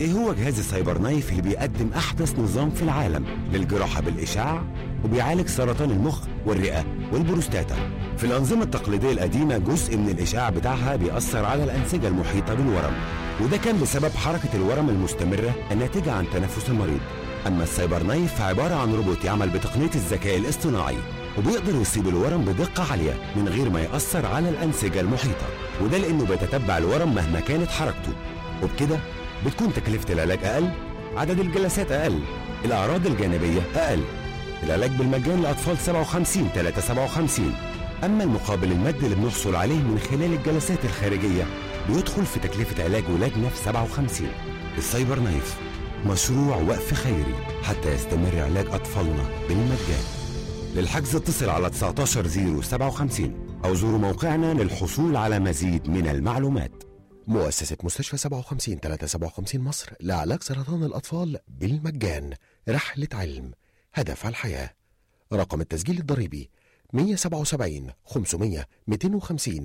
ايه هو جهاز السايبر نايف اللي بيقدم احدث نظام في العالم للجراحه بالاشعاع وبيعالج سرطان المخ والرئه والبروستاتا في الانظمه التقليديه القديمه جزء من الاشعاع بتاعها بيأثر على الانسجه المحيطه بالورم وده كان بسبب حركه الورم المستمره الناتجه عن تنفس المريض اما السايبر نايف فعباره عن روبوت يعمل بتقنيه الذكاء الاصطناعي وبيقدر يصيب الورم بدقه عاليه من غير ما يأثر على الانسجه المحيطه وده لانه بيتتبع الورم مهما كانت حركته وبكده بتكون تكلفة العلاج أقل عدد الجلسات أقل الأعراض الجانبية أقل العلاج بالمجان لأطفال 57 3 57 أما المقابل المادي اللي بنحصل عليه من خلال الجلسات الخارجية بيدخل في تكلفة علاج ولادنا في 57 السايبر نايف مشروع وقف خيري حتى يستمر علاج أطفالنا بالمجان للحجز اتصل على 19057 أو زوروا موقعنا للحصول على مزيد من المعلومات مؤسسة مستشفى 57 357 مصر لعلاج سرطان الأطفال بالمجان رحلة علم هدف الحياة رقم التسجيل الضريبي 177 500 250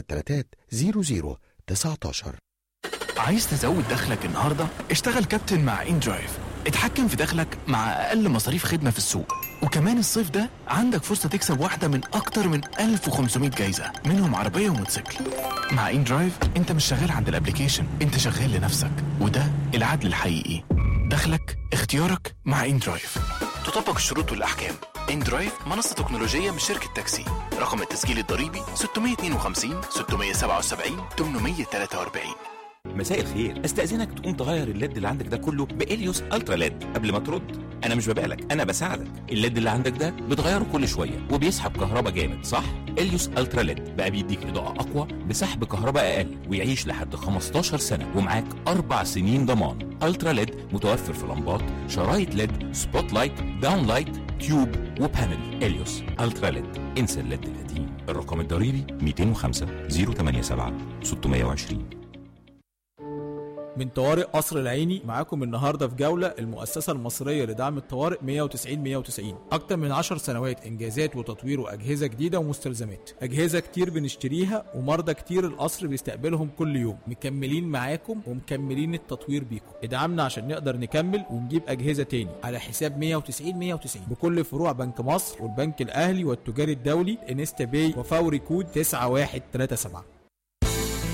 3300 19 عايز تزود دخلك النهارده؟ اشتغل كابتن مع ان درايف اتحكم في دخلك مع اقل مصاريف خدمه في السوق وكمان الصيف ده عندك فرصه تكسب واحده من اكتر من 1500 جايزه منهم عربيه وموتوسيكل مع ان درايف انت مش شغال عند الابليكيشن انت شغال لنفسك وده العدل الحقيقي دخلك اختيارك مع ان درايف تطبق الشروط والاحكام ان درايف منصه تكنولوجيه من شركه تاكسي رقم التسجيل الضريبي 652 677 843 مساء الخير استاذنك تقوم تغير الليد اللي عندك ده كله باليوس الترا ليد قبل ما ترد انا مش ببالك انا بساعدك الليد اللي عندك ده بتغيره كل شويه وبيسحب كهرباء جامد صح اليوس الترا ليد بقى بيديك اضاءه اقوى بسحب كهرباء اقل ويعيش لحد 15 سنه ومعاك اربع سنين ضمان الترا ليد متوفر في لمبات شرايط ليد سبوت لايت داون لايت تيوب وبانل اليوس الترا ليد انسى الليد القديم الرقم الضريبي 205 087 620 من طوارئ قصر العيني معاكم النهارده في جوله المؤسسه المصريه لدعم الطوارئ 190 190 اكتر من 10 سنوات انجازات وتطوير واجهزه جديده ومستلزمات اجهزه كتير بنشتريها ومرضى كتير القصر بيستقبلهم كل يوم مكملين معاكم ومكملين التطوير بيكم ادعمنا عشان نقدر نكمل ونجيب اجهزه تاني على حساب 190 190 بكل فروع بنك مصر والبنك الاهلي والتجاري الدولي انستا باي وفوري كود 9137